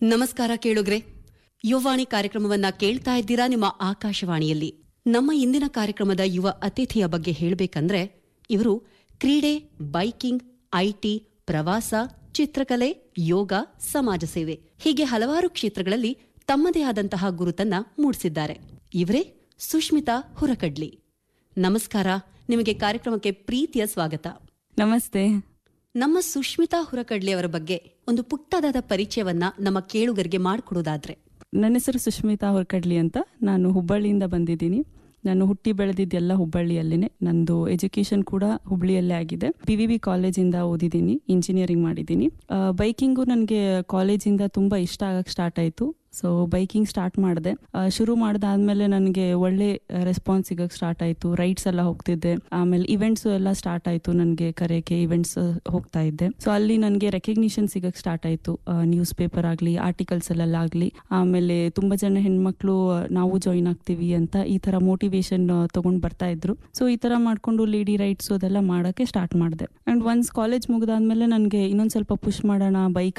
ನಮಸ್ಕಾರ ಕೇಳುಗ್ರೆ ಯುವವಾಣಿ ಕಾರ್ಯಕ್ರಮವನ್ನ ಕೇಳ್ತಾ ಇದ್ದೀರಾ ನಿಮ್ಮ ಆಕಾಶವಾಣಿಯಲ್ಲಿ ನಮ್ಮ ಇಂದಿನ ಕಾರ್ಯಕ್ರಮದ ಯುವ ಅತಿಥಿಯ ಬಗ್ಗೆ ಹೇಳಬೇಕಂದ್ರೆ ಇವರು ಕ್ರೀಡೆ ಬೈಕಿಂಗ್ ಐಟಿ ಪ್ರವಾಸ ಚಿತ್ರಕಲೆ ಯೋಗ ಸಮಾಜ ಸೇವೆ ಹೀಗೆ ಹಲವಾರು ಕ್ಷೇತ್ರಗಳಲ್ಲಿ ತಮ್ಮದೇ ಆದಂತಹ ಗುರುತನ್ನ ಮೂಡಿಸಿದ್ದಾರೆ ಇವರೇ ಸುಷ್ಮಿತಾ ಹುರಕಡ್ಲಿ ನಮಸ್ಕಾರ ನಿಮಗೆ ಕಾರ್ಯಕ್ರಮಕ್ಕೆ ಪ್ರೀತಿಯ ಸ್ವಾಗತ ನಮಸ್ತೆ ನಮ್ಮ ಸುಷ್ಮಿತಾ ಹುರಕಡ್ಲಿ ಅವರ ಬಗ್ಗೆ ಒಂದು ಪುಟ್ಟದಾದ ಪರಿಚಯವನ್ನ ನಮ್ಮ ಕೇಳುಗರಿಗೆ ಮಾಡಿಕೊಡೋದಾದ್ರೆ ನನ್ನ ಹೆಸರು ಸುಷ್ಮಿತಾ ಹೊರಕಡ್ಲಿ ಅಂತ ನಾನು ಹುಬ್ಬಳ್ಳಿಯಿಂದ ಬಂದಿದ್ದೀನಿ ನಾನು ಹುಟ್ಟಿ ಬೆಳೆದಿದ್ದೆಲ್ಲ ಹುಬ್ಬಳ್ಳಿಯಲ್ಲಿನೇ ನಂದು ಎಜುಕೇಶನ್ ಕೂಡ ಹುಬ್ಳಿಯಲ್ಲೇ ಆಗಿದೆ ಪಿ ವಿ ಬಿ ಕಾಲೇಜಿಂದ ಓದಿದ್ದೀನಿ ಇಂಜಿನಿಯರಿಂಗ್ ಮಾಡಿದ್ದೀನಿ ಬೈಕಿಂಗು ನನಗೆ ಕಾಲೇಜಿಂದ ತುಂಬ ಇಷ್ಟ ಆಗಕ್ಕೆ ಸ್ಟಾರ್ಟ್ ಆಯಿತು ಸೊ ಬೈಕಿಂಗ್ ಸ್ಟಾರ್ಟ್ ಮಾಡಿದೆ ಶುರು ಮಾಡಿದಾದ್ಮೇಲೆ ನನಗೆ ಒಳ್ಳೆ ರೆಸ್ಪಾನ್ಸ್ ಸಿಗಕ್ಕೆ ಸ್ಟಾರ್ಟ್ ಆಯಿತು ರೈಡ್ಸ್ ಎಲ್ಲ ಹೋಗ್ತಿದ್ದೆ ಆಮೇಲೆ ಇವೆಂಟ್ಸ್ ಎಲ್ಲ ಸ್ಟಾರ್ಟ್ ಆಯಿತು ನನಗೆ ಕರೆಯಕ್ಕೆ ಇವೆಂಟ್ಸ್ ಹೋಗ್ತಾ ಇದ್ದೆ ಸೊ ಅಲ್ಲಿ ನನಗೆ ರೆಕಗ್ನಿಷನ್ ಸಿಗಕ್ಕೆ ಸ್ಟಾರ್ಟ್ ಆಯಿತು ನ್ಯೂಸ್ ಪೇಪರ್ ಆಗಲಿ ಆರ್ಟಿಕಲ್ಸ್ ಅಲ್ಲಾಗಲಿ ಆಮೇಲೆ ತುಂಬ ಜನ ಹೆಣ್ಮಕ್ಳು ಆ, ನಾವು ಜಾಯಿನ್ ಆಗ್ತೀವಿ ಅಂತ ಈ ಥರ ಮೋಟಿವೇಶನ್ ತಗೊಂಡು ಬರ್ತಾ ಇದ್ರು ಸೊ ಈ ಥರ ಮಾಡ್ಕೊಂಡು ಲೇಡಿ ರೈಡ್ಸ್ ಅದೆಲ್ಲ ಮಾಡೋಕ್ಕೆ ಸ್ಟಾರ್ಟ್ ಮಾಡಿದೆ ಆ್ಯಂಡ್ ಒನ್ಸ್ ಕಾಲೇಜ್ ಮುಗಿದಾದ್ಮೇಲೆ ನನಗೆ ಇನ್ನೊಂದು ಸ್ವಲ್ಪ ಪುಷ್ ಮಾಡೋಣ ಬೈಕ್